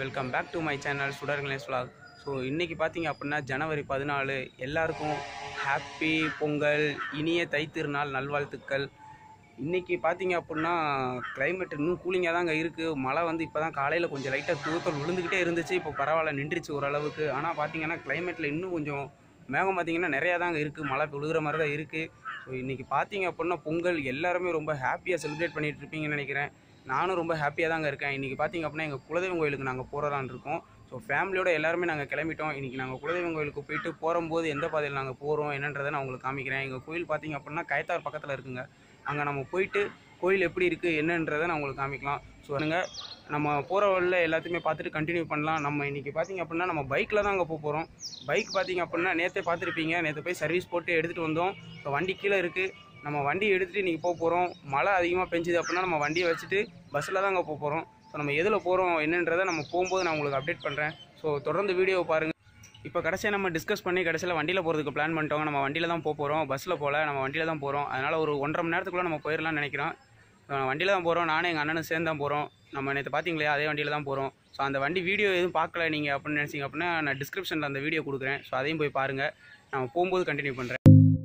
welcome back to my channel Sudarganesh vlog so இன்றைக்கி பார்த்தீங்க அப்படின்னா ஜனவரி பதினாலு எல்லாருக்கும் ஹாப்பி பொங்கல் இனிய தைத்திருநாள் நல்வாழ்த்துக்கள் இன்றைக்கி பார்த்தீங்க அப்படின்னா climate இன்னும் கூலிங்காக தாங்க இருக்குது மழை வந்து இப்போ தான் காலையில் கொஞ்சம் லைட்டாக தூத்தல் விழுந்துக்கிட்டே இருந்துச்சு இப்போ பரவாயில்ல நின்றுச்சு ஓரளவுக்கு ஆனால் பார்த்தீங்கன்னா கிளைமேட்டில் இன்னும் கொஞ்சம் மேகம் பார்த்தீங்கன்னா நிறையா தாங்க இருக்குது மழை விழுகிற மாதிரி தான் இருக்குது ஸோ இன்றைக்கி பார்த்தீங்க அப்படின்னா பொங்கல் எல்லாருமே ரொம்ப ஹாப்பியாக செலிப்ரேட் பண்ணிட்டு இருப்பீங்கன்னு நினைக்கிறேன் நானும் ரொம்ப ஹாப்பியாக தாங்க இருக்கேன் இன்றைக்கி பார்த்தீங்க அப்படின்னா எங்கள் குலதெய்வம் கோயிலுக்கு நாங்கள் போகிறதான்னு இருக்கோம் ஸோ ஃபேமிலியோட எல்லாருமே நாங்கள் கிளம்பிட்டோம் இன்றைக்கி நாங்கள் குலதெய்வம் கோயிலுக்கு போயிட்டு போகும்போது எந்த பாதையில் நாங்கள் போகிறோம் என்னன்றதை நான் உங்களுக்கு காமிக்கிறேன் எங்கள் கோயில் பார்த்தீங்க அப்படின்னா கயத்தார் பக்கத்தில் இருக்குங்க அங்கே நம்ம போயிட்டு கோயில் எப்படி இருக்குது என்னன்றதை நான் உங்களுக்கு காமிக்கலாம் ஸோ அதுங்க நம்ம போகிற வழியில் எல்லாத்தையுமே பார்த்துட்டு கண்டினியூ பண்ணலாம் நம்ம இன்றைக்கி பார்த்தீங்க அப்படின்னா நம்ம பைக்கில் தான் அங்கே போக போகிறோம் பைக் பார்த்தீங்க அப்படின்னா நேற்றே பார்த்துருப்பீங்க நேற்று போய் சர்வீஸ் போட்டு எடுத்துகிட்டு வந்தோம் இப்போ வண்டி கீழே இருக்குது நம்ம வண்டி எடுத்துகிட்டு இன்றைக்கி போக போகிறோம் மழை அதிகமாக பெஞ்சுது அப்படின்னா நம்ம வண்டியை வச்சுட்டு பஸ்ஸில் தான் அங்கே போக போகிறோம் ஸோ நம்ம எதில் போகிறோம் என்னன்றதை நம்ம போகும்போது நான் உங்களுக்கு அப்டேட் பண்ணுறேன் ஸோ தொடர்ந்து வீடியோவை பாருங்கள் இப்போ கடைசியாக நம்ம டிஸ்கஸ் பண்ணி கடைசியில் வண்டியில் போகிறதுக்கு பிளான் பண்ணிட்டோம் நம்ம வண்டியில் தான் போக போகிறோம் பஸ்ஸில் போகல நம்ம வண்டியில் தான் போகிறோம் அதனால் ஒரு ஒன்றரை மணி நேரத்துக்குள்ளே நம்ம போயிடலாம்னு நினைக்கிறோம் நான் வண்டியில் தான் போகிறோம் நானும் எங்கள் அண்ணனும் சேர்ந்து தான் போகிறோம் நம்ம நேற்று பார்த்தீங்களே அதே வண்டியில் தான் போகிறோம் ஸோ அந்த வண்டி வீடியோ எதுவும் பார்க்கல நீங்கள் அப்படின்னு நினச்சிங்க அப்படின்னா நான் டிஸ்கிரிப்ஷனில் அந்த வீடியோ கொடுக்குறேன் ஸோ அதையும் போய் பாருங்கள் நான் போகும்போது கண்டினியூ பண்ணுறேன்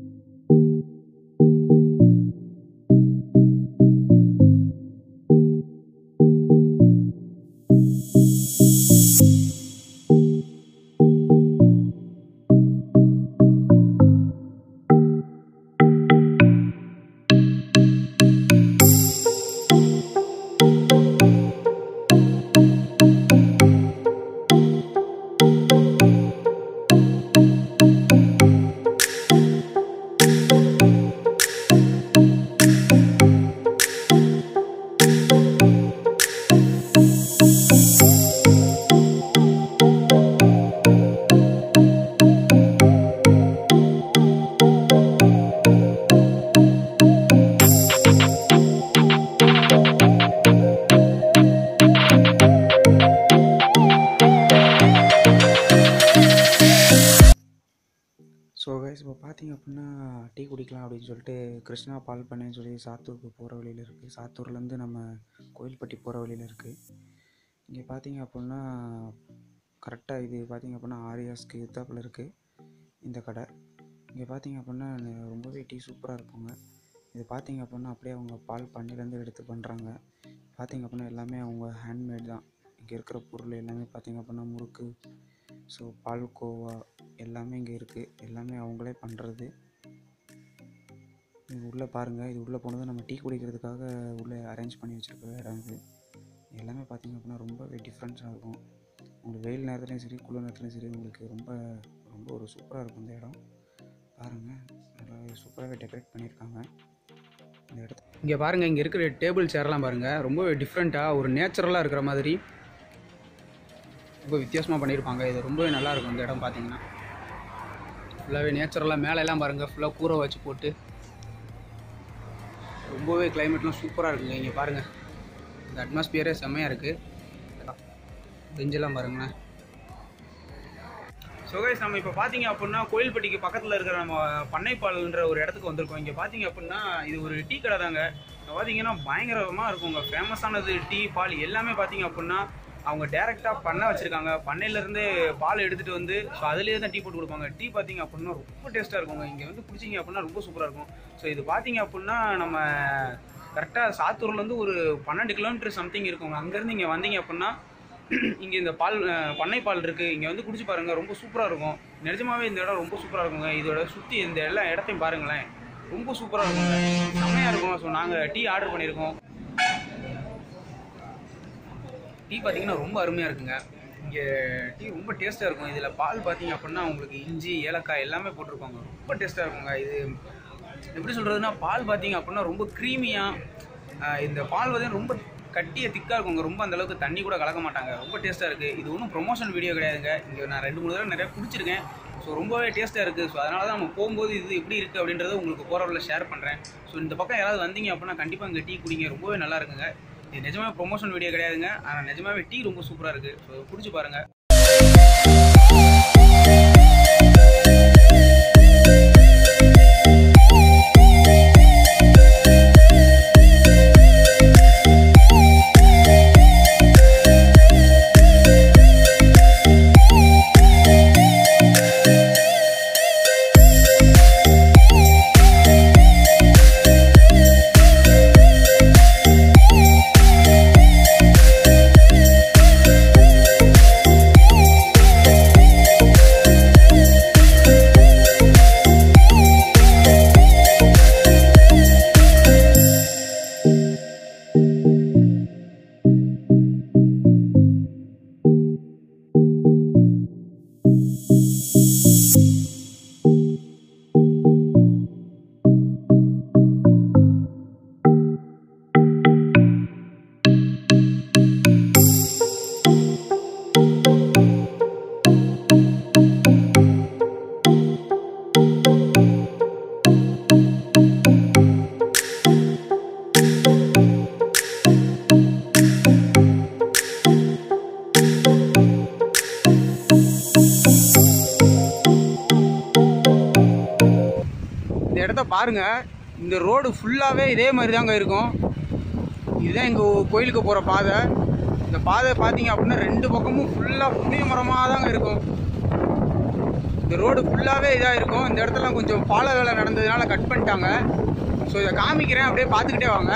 ஸோ கைஸ் இப்போ பார்த்தீங்க அப்படின்னா டீ குடிக்கலாம் அப்படின்னு சொல்லிட்டு கிருஷ்ணா பால் பண்ணேன்னு சொல்லி சாத்தூருக்கு போகிற வழியில் இருக்குது சாத்தூர்லேருந்து நம்ம கோயில்பட்டி போகிற வழியில் இருக்குது இங்கே பார்த்தீங்க அப்படின்னா கரெக்டாக இது பார்த்தீங்க அப்படின்னா ஆரியாஸ்க்கு எத்தாப்பில் இருக்குது இந்த கடை இங்கே பார்த்தீங்க அப்படின்னா ந- ரொம்பவே டீ சூப்பராக இருக்குங்க இது பார்த்தீங்க அப்படின்னா அப்படியே அவங்க பால் பண்ணையிலேருந்து எடுத்து பண்ணுறாங்க பார்த்தீங்க அப்படின்னா எல்லாமே அவங்க ஹேண்ட்மேட் தான் இங்கே இருக்கிற பொருள் எல்லாமே பார்த்தீங்க அப்படின்னா முறுக்கு ஸோ பால்கோவா எல்லாமே இங்கே இருக்குது எல்லாமே அவங்களே பண்ணுறது இது உள்ளே பாருங்கள் இது உள்ளே போனது நம்ம டீ குடிக்கிறதுக்காக உள்ளே அரேஞ்ச் பண்ணி வச்சுருக்க இடம் இது எல்லாமே பார்த்தீங்க அப்படின்னா ரொம்பவே டிஃப்ரெண்ட்ஸாக இருக்கும் உங்களுக்கு வெயில் நேரத்துலையும் சரி குளிர் நேரத்துலையும் சரி உங்களுக்கு ரொம்ப ரொம்ப ஒரு சூப்பராக இருக்கும் இந்த இடம் பாருங்கள் நல்லாவே சூப்பராகவே டெக்கரேட் பண்ணியிருக்காங்க இந்த இடத்த இங்கே பாருங்கள் இங்கே இருக்கிற டேபிள் சேர்லாம் பாருங்கள் ரொம்ப டிஃப்ரெண்ட்டாக ஒரு நேச்சுரலாக இருக்கிற மாதிரி ரொம்ப வித்தியாசமாக பண்ணியிருப்பாங்க இது ரொம்பவே நல்லா இருக்கும் இந்த இடம் பார்த்தீங்கன்னா ஃபுல்லாகவே நேச்சுரலாக மேலெல்லாம் பாருங்கள் ஃபுல்லாக கூரை வச்சு போட்டு ரொம்பவே கிளைமேட்லாம் சூப்பராக இருக்குங்க இங்கே பாருங்கள் இந்த அட்மாஸ்பியரே செம்மையாக இருக்குது பெஞ்செல்லாம் பாருங்களேன் சுகேஷ் நம்ம இப்போ பார்த்தீங்க அப்படின்னா கோயில்பட்டிக்கு பக்கத்தில் இருக்கிற நம்ம பண்ணைப்பால்ன்ற ஒரு இடத்துக்கு வந்திருக்கோம் இங்கே பார்த்தீங்க அப்படின்னா இது ஒரு டீ கடை தாங்க இங்கே பார்த்தீங்கன்னா பயங்கரமாக இருக்குங்க ஃபேமஸானது டீ பால் எல்லாமே பார்த்தீங்க அப்படின்னா அவங்க டேரெக்டாக பண்ணை வச்சுருக்காங்க பண்ணையிலேருந்து பால் எடுத்துகிட்டு வந்து ஸோ அதுலேயே தான் டீ போட்டு கொடுப்பாங்க டீ பார்த்தீங்க அப்படின்னா ரொம்ப டேஸ்ட்டாக இருக்குங்க இங்கே வந்து குடிச்சிங்க அப்படின்னா ரொம்ப சூப்பராக இருக்கும் ஸோ இது பார்த்தீங்க அப்படின்னா நம்ம கரெக்டாக சாத்தூர்லேருந்து ஒரு பன்னெண்டு கிலோமீட்டர் சம்திங் இருக்குங்க அங்கேருந்து இங்கே வந்தீங்க அப்படின்னா இங்கே இந்த பால் அஹ், பண்ணை பால் இருக்குது இங்கே வந்து குடிச்சு பாருங்கள் ரொம்ப சூப்பராக இருக்கும் நிஜமாவே இந்த இடம் ரொம்ப சூப்பராக இருக்குங்க இதோட சுற்றி இந்த எல்லா இடத்தையும் பாருங்களேன் ரொம்ப சூப்பராக இருக்குங்க செம்மையாக இருக்கும் ஸோ நாங்கள் டீ ஆர்டர் பண்ணியிருக்கோம் டீ பார்த்தீங்கன்னா ரொம்ப அருமையாக இருக்குங்க இங்கே டீ ரொம்ப டேஸ்ட்டாக இருக்கும் இதில் பால் பார்த்தீங்க அப்படின்னா உங்களுக்கு இஞ்சி ஏலக்காய் எல்லாமே போட்டிருப்பாங்க ரொம்ப டேஸ்ட்டாக இருக்குங்க இது எப்படி சொல்கிறதுனா பால் பார்த்தீங்க அப்படின்னா ரொம்ப க்ரீமியாக இந்த பால் வந்து ரொம்ப கட்டிய திக்காக இருக்குங்க ரொம்ப அந்த அளவுக்கு தண்ணி கூட கலக்க மாட்டாங்க ரொம்ப டேஸ்ட்டாக இருக்குது இது ஒன்றும் ப்ரொமோஷன் வீடியோ கிடையாதுங்க இங்கே நான் ரெண்டு மூணு தடவை நிறையா குடிச்சிருக்கேன் ஸோ ரொம்பவே டேஸ்ட்டாக இருக்குது ஸோ அதனால தான் நம்ம போகும்போது இது எப்படி இருக்குது அப்படின்றத உங்களுக்கு போகிற வழியில் ஷேர் பண்ணுறேன் ஸோ இந்த பக்கம் யாராவது வந்தீங்க அப்படின்னா கண்டிப்பாக இங்கே டீ குடிங்க ரொம்பவே நல்லா இருக்குங்க இது நிஜமாவே ப்ரொமோஷன் வீடியோ கிடையாதுங்க ஆனால் நிஜமாவே டீ ரொம்ப சூப்பராக இருக்குது ஸோ குடிச்சு பாருங்கள் இந்த இடத்த பாருங்க இந்த ரோடு ஃபுல்லாகவே இதே மாதிரி தாங்க இருக்கும் இதுதான் எங்கள் கோயிலுக்கு போகிற பாதை இந்த பாதை பார்த்தீங்க அப்படின்னா ரெண்டு பக்கமும் ஃபுல்லாக புளிய மரமாக தாங்க இருக்கும் இந்த ரோடு ஃபுல்லாகவே இதாக இருக்கும் இந்த இடத்துல கொஞ்சம் பால வேலை நடந்ததுனால கட் பண்ணிட்டாங்க ஸோ இதை காமிக்கிறேன் அப்படியே பார்த்துக்கிட்டே வாங்க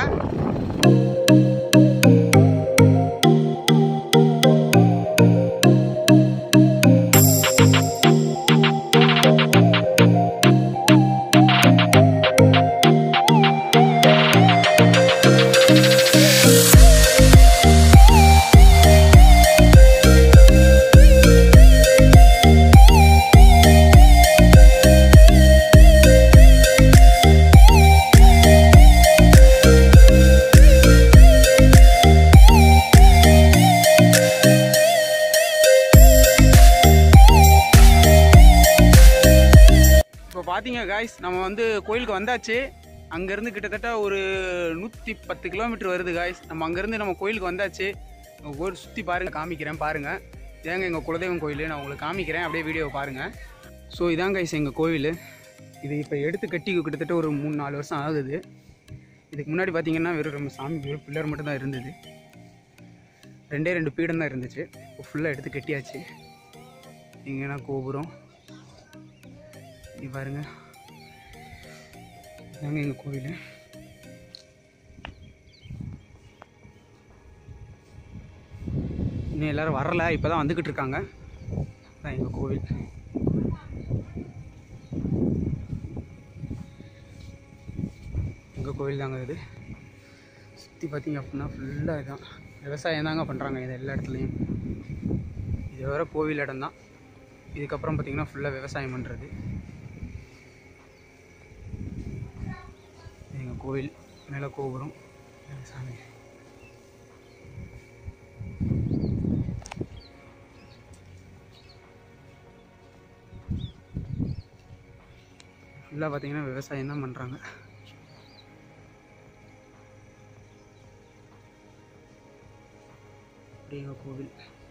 இப்போ பார்த்தீங்க காய்ஸ் நம்ம வந்து கோயிலுக்கு வந்தாச்சு அங்கேருந்து கிட்டத்தட்ட ஒரு நூற்றி பத்து கிலோமீட்டர் வருது காய்ஸ் நம்ம அங்கேருந்து நம்ம கோயிலுக்கு வந்தாச்சு உங்க கோயில் சுற்றி பாருங்கள் காமிக்கிறேன் பாருங்கள் இதாங்க எங்கள் குலதெய்வம் கோயில் நான் உங்களுக்கு காமிக்கிறேன் அப்படியே வீடியோவை பாருங்கள் ஸோ இதாங்க காய்ஸ் எங்கள் கோயில் இது இப்போ எடுத்து கட்டி கிட்டத்தட்ட ஒரு மூணு நாலு வருஷம் ஆகுது இதுக்கு முன்னாடி பார்த்தீங்கன்னா வெறும் நம்ம சாமி வெறும் பிள்ளர் மட்டும் தான் இருந்தது ரெண்டே ரெண்டு பீடம் தான் இருந்துச்சு இப்போ ஃபுல்லாக எடுத்து கட்டியாச்சு இங்கன்னா கோபுரம் இங்க பாருங்க இதாங்க எங்கள் கோவில் இன்னும் எல்லாரும் வரல இப்போ தான் வந்துக்கிட்டு இருக்காங்க இதான் எங்கள் கோவில் எங்கள் கோவில் தாங்க இது சுற்றி பார்த்தீங்க அப்படின்னா ஃபுல்லாக இதான் விவசாயம் தாங்க பண்ணுறாங்க இது எல்லா இடத்துலையும் இது வேற கோவில் இடம் தான் இதுக்கப்புறம் பார்த்தீங்கன்னா ஃபுல்லாக விவசாயம் பண்ணுறது எங்கள் கோவில் மேலே கோபுரம் சாமி ஃபுல்லாக பார்த்தீங்கன்னா விவசாயம் தான் பண்ணுறாங்க அப்படி எங்கள் கோவில்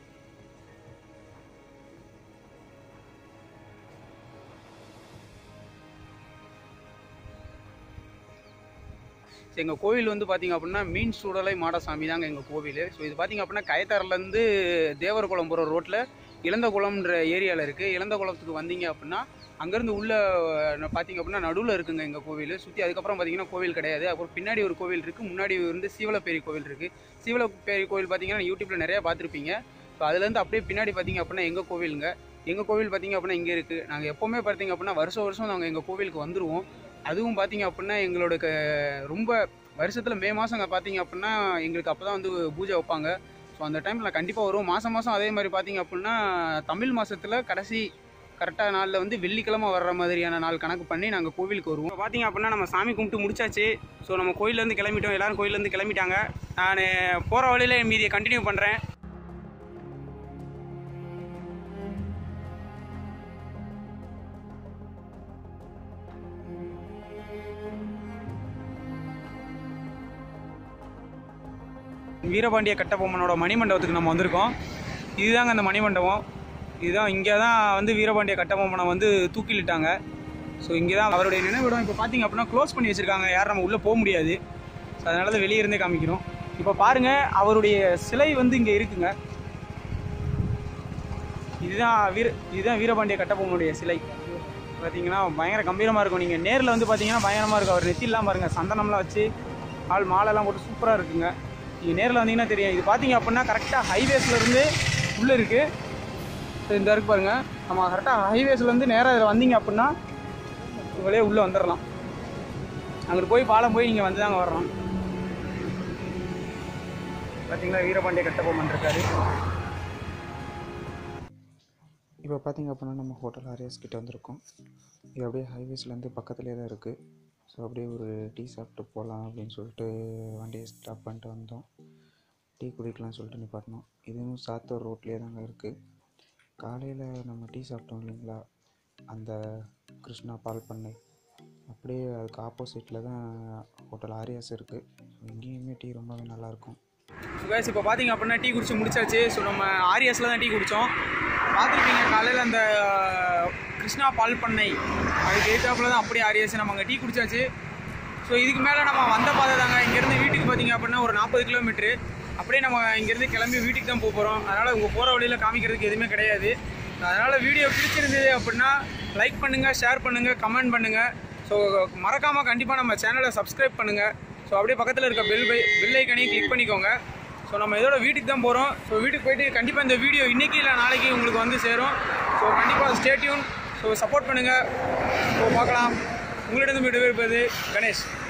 எங்கள் கோவில் வந்து பார்த்தீங்க அப்படின்னா மீன் சூடலை மாடசாமி தாங்க எங்கள் கோவில் ஸோ இது பார்த்தீங்க அப்படின்னா கயத்தாறுலேருந்து தேவரகுளம் போகிற ரோட்டில் இளந்தகுளம்ன்ற ஏரியாவில் இருக்குது இளந்தகுளத்துக்கு வந்தீங்க அப்படின்னா அங்கேருந்து உள்ள அஹ், பார்த்தீங்க அப்படின்னா நடுவில் இருக்குங்க எங்கள் கோவில் சுற்றி அதுக்கப்புறம் பார்த்தீங்கன்னா கோவில் கிடையாது அப்புறம் பின்னாடி ஒரு கோவில் இருக்குது முன்னாடி வந்து சீவலப்பேரி கோவில் இருக்குது சீவலப்பேரி கோவில் பார்த்தீங்கன்னா யூடியூப்பில் நிறையா பார்த்துருப்பீங்க ஸோ அதுலேருந்து அப்படியே பின்னாடி பார்த்தீங்க அப்படின்னா எங்கள் கோவிலுங்க எங்கள் கோவில் பார்த்தீங்க அப்படின்னா இங்கே இருக்குது நாங்கள் எப்போவுமே பார்த்தீங்க அப்படின்னா வருஷம் வருஷம் நாங்கள் எங்கள் கோவிலுக்கு வந்துடுவோம் அதுவும் பார்த்தீங்க அப்படின்னா எங்களோட க ரொம்ப வருஷத்தில் மே மாதம் அங்கே பார்த்தீங்க அப்படின்னா எங்களுக்கு அப்போ தான் வந்து பூஜை வைப்பாங்க ஸோ அந்த டைமில் கண்டிப்பாக வரும் மாதம் மாதம் அதே மாதிரி பார்த்தீங்க அப்படின்னா தமிழ் மாதத்தில் கடைசி கரெக்டாக நாளில் வந்து வெள்ளிக்கிழமை வர்ற மாதிரியான நாள் கணக்கு பண்ணி நாங்கள் கோவிலுக்கு வருவோம் இப்போ பார்த்தீங்க அப்படின்னா நம்ம சாமி கும்பிட்டு முடிச்சாச்சு ஸோ நம்ம கோயிலேருந்து கிளம்பிட்டோம் எல்லாரும் கோயிலேருந்து கிளம்பிட்டாங்க நான் போகிற வழியில மீதியை கண்டினியூ பண்ணுறேன் வீரபாண்டிய கட்டபொம்மனோட மணிமண்டபத்துக்கு நம்ம வந்திருக்கோம் இதுதாங்க அந்த மணிமண்டபம் இதுதான் இங்கே தான் வந்து வீரபாண்டிய கட்டபொம்மனை வந்து தூக்கிலிட்டாங்க ஸோ இங்கே தான் அவருடைய நினைவிடம் இப்போ பார்த்தீங்க அப்படின்னா க்ளோஸ் பண்ணி வச்சுருக்காங்க யாரும் நம்ம உள்ளே போக முடியாது ஸோ அதனால தான் வெளியே இருந்தே காமிக்கிறோம் இப்போ பாருங்கள் அவருடைய சிலை வந்து இங்கே இருக்குங்க இதுதான் வீர இதுதான் வீரபாண்டிய கட்டபொம்மனுடைய சிலை பார்த்தீங்கன்னா பயங்கர கம்பீரமாக இருக்கும் நீங்கள் நேரில் வந்து பார்த்தீங்கன்னா பயங்கரமாக இருக்கும் அவர் நெத்திலாம் பாருங்கள் சந்தனம்லாம் வச்சு ஆள் மாலைலாம் போட்டு சூப்பராக இருக்குங்க நீங்கள் நேரில் வந்தீங்கன்னா தெரியும் இது பார்த்தீங்க அப்படின்னா கரெக்டாக ஹைவேஸ்லேருந்து உள்ளே இருக்குது ஸோ இந்த இருக்கு பாருங்கள் நம்ம கரெக்டாக ஹைவேஸ்லேருந்து நேராக இதில் வந்தீங்க அப்படின்னா இவளே உள்ளே வந்துடலாம் அங்கிட்டு போய் பாலம் போய் நீங்கள் வந்து தாங்க வரலாம் பார்த்தீங்களா வீரபாண்டிய கட்டபொம்மன் இருக்காரு இப்போ பார்த்தீங்க அப்படின்னா நம்ம ஹோட்டல் ஆரியாஸ் கிட்ட வந்திருக்கோம் இது அப்படியே ஹைவேஸ்லேருந்து பக்கத்துலேயே தான் இருக்குது ஸோ அப்படியே ஒரு டீ சாப்பிட்டு போகலாம் அப்படின்னு சொல்லிட்டு வண்டியை ஸ்டாப் பண்ணிட்டு வந்தோம் டீ குடிக்கலாம்னு சொல்லிட்டு நிப்பாட்டினோம் இதுவும் சாத்தூர் ரோட்லேயே தாங்க இருக்குது காலையில் நம்ம டீ சாப்பிட்டோம் இல்லைங்களா அந்த கிருஷ்ணா பால் பண்ணை அப்படியே அதுக்கு ஆப்போசிட்டில் தான் ஹோட்டல் ஆரியாஸ் இருக்குது இங்கேயுமே டீ ரொம்பவே நல்லாயிருக்கும் கைஸ் இப்போ பார்த்தீங்க அப்படின்னா டீ குடிச்சு முடிச்சாச்சு ஸோ நம்ம ஆரியாஸில் தான் டீ குடித்தோம் பார்த்துருப்பீங்க காலையில் அந்த அஹ், கிருஷ்ணா பால் பண்ணை அதுக்கு எதிர்த்தாப்புல தான் அப்படியே ஆரியாச்சு நம்ம அங்கே டீ குடிச்சாச்சு ஸோ இதுக்கு மேலே நம்ம வந்த பாதை தாங்க இங்கேருந்து வீட்டுக்கு பார்த்தீங்க அப்படின்னா ஒரு நாற்பது கிலோமீட்ரு அப்படியே நம்ம இங்கேருந்து கிளம்பி வீட்டுக்கு தான் போக போகிறோம் அதனால் உங்கள் போகிற வழியில் காமிக்கிறதுக்கு எதுவுமே கிடையாது அதனால் வீடியோ பிடிச்சிருந்தது அப்படின்னா லைக் பண்ணுங்கள் ஷேர் பண்ணுங்கள் கமெண்ட் பண்ணுங்கள் ஸோ மறக்காமல் கண்டிப்பாக நம்ம சேனலை சப்ஸ்கிரைப் பண்ணுங்கள் ஸோ அப்படியே பக்கத்தில் இருக்க பெல் பை பெல் ஐக்கனையும் கிளிக் பண்ணிக்கோங்க ஸோ நம்ம இதோட வீட்டுக்கு தான் போகிறோம் ஸோ வீட்டுக்கு போயிட்டு கண்டிப்பாக இந்த வீடியோ இன்றைக்கி இல்லை நாளைக்கு உங்களுக்கு வந்து சேரும் ஸோ கண்டிப்பாக ஸ்டேட்யூன் ஸோ சப்போர்ட் பண்ணுங்கள் ஸோ பார்க்கலாம் உங்களிடம் விடுவிப்பது கணேஷ்